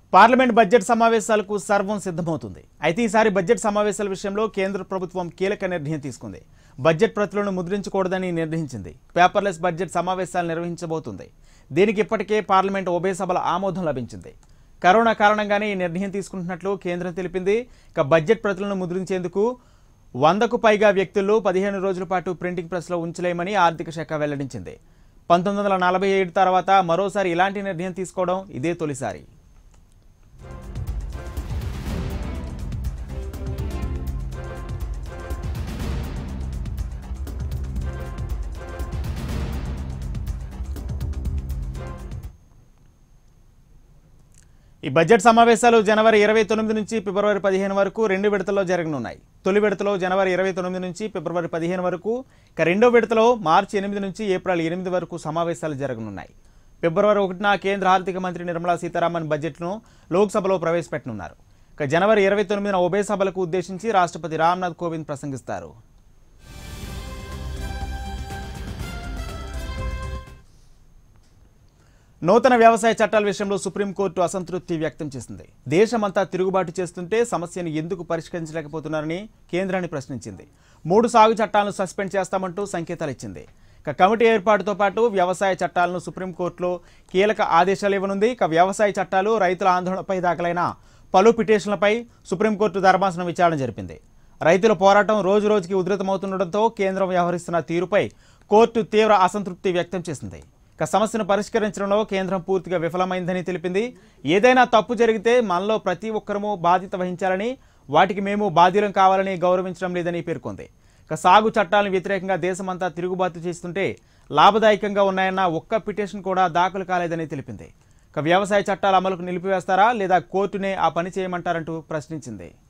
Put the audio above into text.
parliament budget సమావేశాలకు సర్వం సిద్ధమవుతుంది అయితే ఈసారి బడ్జెట్ సమావేశాల విషయంలో కేంద్ర ప్రభుత్వం కీలక నిర్ణయం తీసుకుంది బడ్జెట్ ప్రతులను ముద్రించకూడదని నిర్ణయించింది పేపర్లెస్ బడ్జెట్ సమావేశాలు నిర్వహించబోతుంది దీనికి ఇప్పటికే పార్లమెంట్ ఉభయ సభల ఆమోదం లభించింది కరోనా కారణంగానే ఈ నిర్ణయం తీసుకుంటున్నట్లు కేంద్రం తెలిపింది ఇక బడ్జెట్ ప్రతులను ముద్రించేందుకు వందకు పైగా వ్యక్తుల్లో పదిహేను రోజుల పాటు ప్రింటింగ్ ప్రెస్లో ఉంచలేమని ఆర్థిక శాఖ వెల్లడించింది పంతొమ్మిది వందల నలభై ఏడు తర్వాత మరోసారి ఇలాంటి నిర్ణయం తీసుకోవడం ఇదే తొలిసారి ఈ బడ్జెట్ సమావేశాలు జనవరి ఇరవై తొమ్మిది నుంచి ఫిబ్రవరి పదిహేను వరకు రెండు విడతల్లో జరగనున్నాయి తొలి విడతలో జనవరి ఇరవై తొమ్మిది నుంచి ఫిబ్రవరి పదిహేను వరకు ఇక రెండో విడతలో మార్చి ఎనిమిది నుంచి ఏప్రిల్ ఎనిమిది వరకు సమావేశాలు జరగనున్నాయి ఫిబ్రవరి ఒకటిన కేంద్ర ఆర్థిక మంత్రి నిర్మలా సీతారామన్ బడ్జెట్ను లోక్సభలో ప్రవేశపెట్టనున్నారు ఇక జనవరి ఇరవై తొమ్మిదిన ఉభయ సభలకు ఉద్దేశించి రాష్ట్రపతి రామ్నాథ్ కోవింద్ ప్రసంగిస్తారు నూతన వ్యవసాయ చట్టాల విషయంలో సుప్రీంకోర్టు అసంతృప్తి వ్యక్తం చేసింది దేశమంతా తిరుగుబాటు చేస్తుంటే సమస్యను ఎందుకు పరిష్కరించలేకపోతున్నారని కేంద్రాన్ని ప్రశ్నించింది మూడు సాగు చట్టాలను సస్పెండ్ చేస్తామంటూ సంకేతాలు ఇచ్చింది ఇక కమిటీ ఏర్పాటుతో పాటు వ్యవసాయ చట్టాలను సుప్రీంకోర్టులో కీలక ఆదేశాలు ఇవ్వనుంది ఇక వ్యవసాయ చట్టాలు రైతుల ఆందోళనపై దాఖలైన పలు పిటిషన్లపై సుప్రీంకోర్టు ధర్మాసనం విచారణ జరిపింది రైతుల పోరాటం రోజు రోజుకి ఉధృతమవుతుండటంతో కేంద్రం వ్యవహరిస్తున్న తీరుపై కోర్టు తీవ్ర అసంతృప్తి వ్యక్తం చేసింది ఇక సమస్యను పరిష్కరించడంలో కేంద్రం పూర్తిగా విఫలమైందని తెలిపింది ఏదైనా తప్పు జరిగితే మనలో ప్రతి ఒక్కరము బాధ్యత వహించాలని వాటికి మేము బాధ్యులం కావాలని గౌరవించడం లేదని పేర్కొంది ఇక సాగు చట్టాలను వ్యతిరేకంగా దేశమంతా తిరుగుబాటు చేస్తుంటే లాభదాయకంగా ఉన్నాయన్న ఒక్క పిటిషన్ కూడా దాఖలు కాలేదని తెలిపింది ఇక వ్యవసాయ చట్టాల అమలుకు నిలిపివేస్తారా లేదా కోర్టునే ఆ పని చేయమంటారంటూ ప్రశ్నించింది